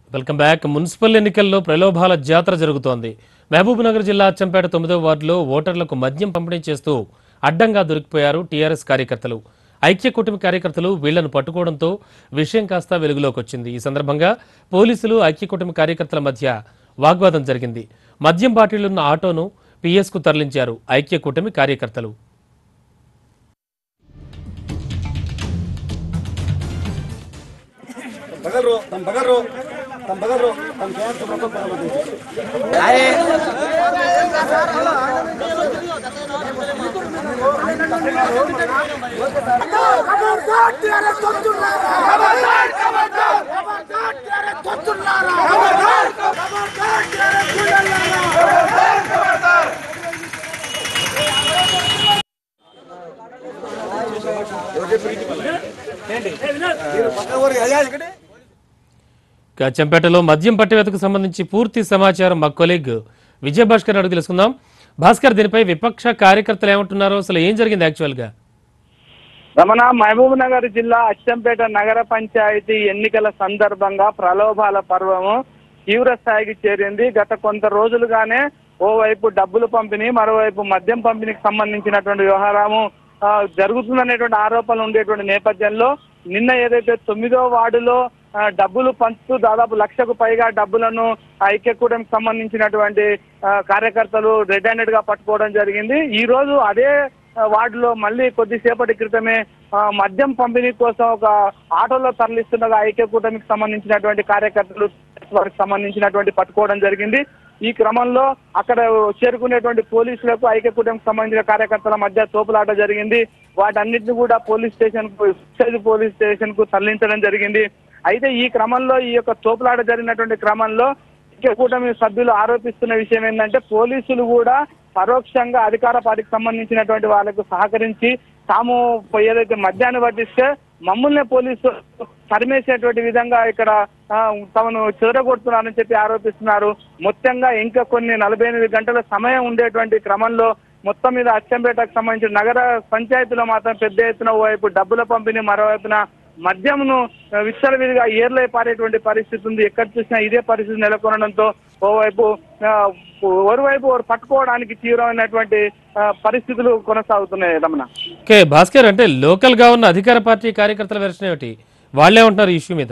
welcome back municipal ఎన్నికల్లో ప్రలోభాల జాతర జరుగుతోంది మహబూబ్ నగర్ జిల్లా అచ్చంపేట తొమ్మిదో వార్డులో ఓటర్లకు మద్యం పంపిణీ చేస్తూ అడ్డంగా దొరికిపోయారు టీఆర్ఎస్ కార్యకర్తలు ఐక్య కూటమి కార్యకర్తలు వీళ్లను పట్టుకోవడంతో విషయం కాస్త వెలుగులోకి వచ్చింది ఈ సందర్భంగా పోలీసులు ఐక్య కూటమి కార్యకర్తల మధ్య వాగ్వాదం జరిగింది మద్యం బాటిళ్లున్న ఆటోను పిఎస్కు తరలించారు ఐక్య కూటమి కార్యకర్తలు बगल रो तुम बगल रो तुम बगल रो तुम क्या तुम लोग को ఇక అచ్చంపేటలో మద్యం పట్టివేతకు సంబంధించి పూర్తి సమాచారం మా కొలీగ్ విజయభాస్కర్ అడుగు తెలుసుకుందాం భాస్కర్ దీనిపై విపక్ష కార్యకర్తలు ఏమంటున్నారో అసలు ఏం జరిగింది యాక్చువల్ గా రమణ మహబూబ్ నగర్ జిల్లా అచ్చంపేట నగర పంచాయతీ ఎన్నికల సందర్భంగా ప్రలోభాల పర్వము తీవ్ర స్థాయికి చేరింది గత కొంత రోజులుగానే ఓవైపు డబ్బులు పంపిణీ మరోవైపు మద్యం పంపిణీకి సంబంధించినటువంటి వ్యవహారము ఆ, జరుగుతుందనేటువంటి ఆరోపణలు ఉండేటువంటి నేపథ్యంలో నిన్న ఏదైతే తొమ్మిదో వార్డులో ఆ, డబ్బులు పంచుతూ దాదాపు లక్షకు పైగా డబ్బులను ఐక్య కూటమికి సంబంధించినటువంటి ఆ, కార్యకర్తలు రెడ్ హ్యాండెడ్ గా పట్టుకోవడం జరిగింది ఈ రోజు అదే ఆ, వార్డులో మళ్ళీ కొద్దిసేపటి క్రితమే ఆ, మద్యం పంపిణీ కోసం ఒక ఆటోలో తరలిస్తుండగా ఐక్య కూటమికి సంబంధించినటువంటి కార్యకర్తలు వారికి సంబంధించినటువంటి పట్టుకోవడం జరిగింది ఈ క్రమంలో అక్కడ చేరుకునేటువంటి పోలీసులకు ఐక్య కూటమికి సంబంధించిన కార్యకర్తల మధ్య తోపులాట జరిగింది వాటన్నిటిని కూడా పోలీస్ స్టేషన్ కు విలేజ్ పోలీస్ స్టేషన్ కు తరలించడం జరిగింది అయితే ఈ క్రమంలో ఈ యొక్క తోపులాట జరిగినటువంటి క్రమంలో ఐక్య కూటమి సభ్యులు ఆరోపిస్తున్న విషయం ఏంటంటే పోలీసులు కూడా పరోక్షంగా అధికార పార్టీకి సంబంధించినటువంటి వాళ్ళకు సహకరించి తాము ఏదైతే మద్యాన్ని పట్టిస్తే మమ్మల్ని పోలీసు తరిమేసేటువంటి విధంగా ఇక్కడ ఆ, తమను చెదరగొడుతున్నారని చెప్పి ఆరోపిస్తున్నారు మొత్తంగా ఇంకా కొన్ని నలభై ఎనిమిది గంటల సమయం ఉండేటువంటి క్రమంలో మొత్తం మీద అచ్చంపేటకు సంబంధించిన నగర పంచాయతీలో మాత్రం పెద్ద ఎత్తున ఓవైపు డబ్బుల పంపిణీ మరోవైపున మద్యంను విచ్చలవిడిగా ఏర్లై పారేటువంటి పరిస్థితి ఉంది ఎక్కడ చూసినా ఇదే పరిస్థితి నెలకొనడంతో ఓవైపు ఆ, ఓరువైపు ఓరు పట్టుకోవడానికి తీవ్రమైనటువంటి ఆ, పరిస్థితులు కొనసాగుతున్నాయి రమణ ఓకే భాస్కర్ అంటే లోకల్ గా ఉన్న అధికార పార్టీ కార్యకర్తల వెర్షన్ ఏమిటి వాళ్ళే ఉంటున్నారు ఈ ఇష్యూ మీద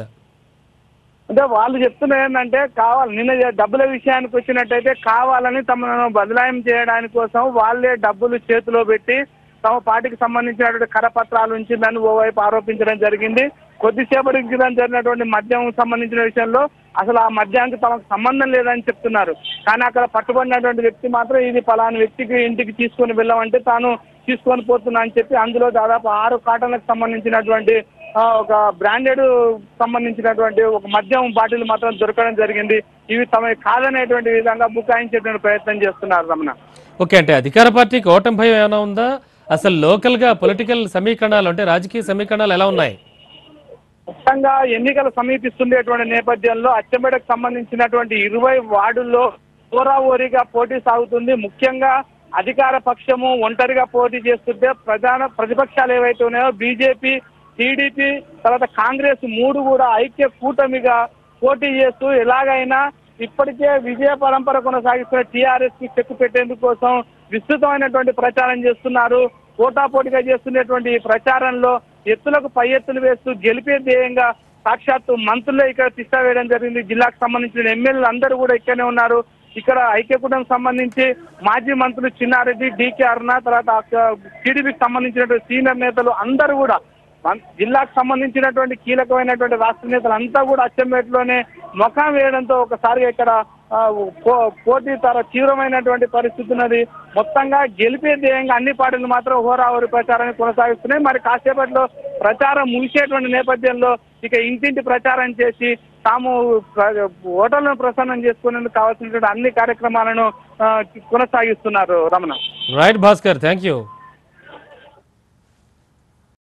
అంటే వాళ్ళు చెప్తున్నది ఏంటంటే కావాలి నిన్న డబ్బుల విషయానికి వచ్చినట్టయితే కావాలని తమను బదలాయం చేయడానికి కోసం వాళ్ళే డబ్బులు చేతిలో పెట్టి తమ పార్టీకి సంబంధించినటువంటి కరపత్రాలు ఉంచిందని ఓవైపు ఆరోపించడం జరిగింది కొద్దిసేపటి క్రితం జరిగినటువంటి మద్యం సంబంధించిన విషయంలో అసలు ఆ మద్యానికి తమకు సంబంధం లేదని చెప్తున్నారు కానీ అక్కడ పట్టుబడినటువంటి వ్యక్తి మాత్రం ఇది పలానా వ్యక్తికి ఇంటికి తీసుకొని వెళ్ళామంటే తాను తీసుకొని పోతున్నా అని చెప్పి అందులో దాదాపు ఆరు కాటన్లకు సంబంధించినటువంటి ఆ, ఒక బ్రాండెడ్ సంబంధించినటువంటి ఒక మద్యం బాటిల్ మాత్రం దొరకడం జరిగింది ఇవి తమ కాదనేటువంటి విధంగా బుకాయించేటువంటి ప్రయత్నం చేస్తున్నారు రమణ ఓకే అంటే అధికార పార్టీకి ఓటమి భయం ఏమైనా ఉందా అసలు లోకల్ గా పొలిటికల్ సమీకరణాలు అంటే రాజకీయ సమీకరణాలు ఎలా ఉన్నాయి మొత్తంగా ఎన్నికలు సమీపిస్తుండేటువంటి నేపథ్యంలో అచ్చంపేటకు సంబంధించినటువంటి ఇరవై వార్డుల్లో ఓరాఓరిగా పోటీ సాగుతుంది ముఖ్యంగా అధికార పక్షము ఒంటరిగా పోటీ చేస్తుంటే ప్రధాన ప్రతిపక్షాలు ఏవైతే ఉన్నాయో బీజేపీ టీడీపీ తర్వాత కాంగ్రెస్ మూడు కూడా ఐక్య కూటమిగా పోటీ చేస్తూ ఎలాగైనా ఇప్పటికే విజయ పరంపర కొనసాగిస్తున్న టీఆర్ఎస్ కి చెక్కు పెట్టేందుకు కోసం విస్తృతమైనటువంటి ప్రచారం చేస్తున్నారు పోటాపోటీగా చేస్తున్నటువంటి ఈ ప్రచారంలో ఎత్తులకు పై ఎత్తులు వేస్తూ గెలిపే ధ్యేయంగా సాక్షాత్తు మంత్రులే ఇక్కడ తిష్ట వేయడం జరిగింది జిల్లాకు సంబంధించిన ఎమ్మెల్యేలు అందరూ కూడా ఇక్కడనే ఉన్నారు ఇక్కడ ఐక్యకూటం సంబంధించి మాజీ మంత్రులు చిన్నారెడ్డి డీకే అరుణ తర్వాత టీడీపీకి సంబంధించినటువంటి సీనియర్ నేతలు అందరూ కూడా మన్- జిల్లాకు సంబంధించినటువంటి కీలకమైనటువంటి రాష్ట్ర నేతలు అంతా కూడా అచ్చంపేటలోనే ముఖం వేయడంతో ఒకసారిగా ఇక్కడ ఆ, పో- పోటీ తర తీవ్రమైనటువంటి పరిస్థితి ఉన్నది మొత్తంగా గెలిపే ధ్యేయంగా అన్ని పార్టీలు మాత్రం హోరాహోరి ప్రచారాన్ని కొనసాగిస్తున్నాయి మరి కాసేపట్లో ప్రచారం ముగిసేటువంటి నేపథ్యంలో ఇక ఇంటింటి ప్రచారం చేసి తాము ప్ర- ఓటర్లను ప్రసన్నం చేసుకునేందుకు కావాల్సినటువంటి అన్ని కార్యక్రమాలను ఆ, కొనసాగిస్తున్నారు Ramana right Bhaskar thank you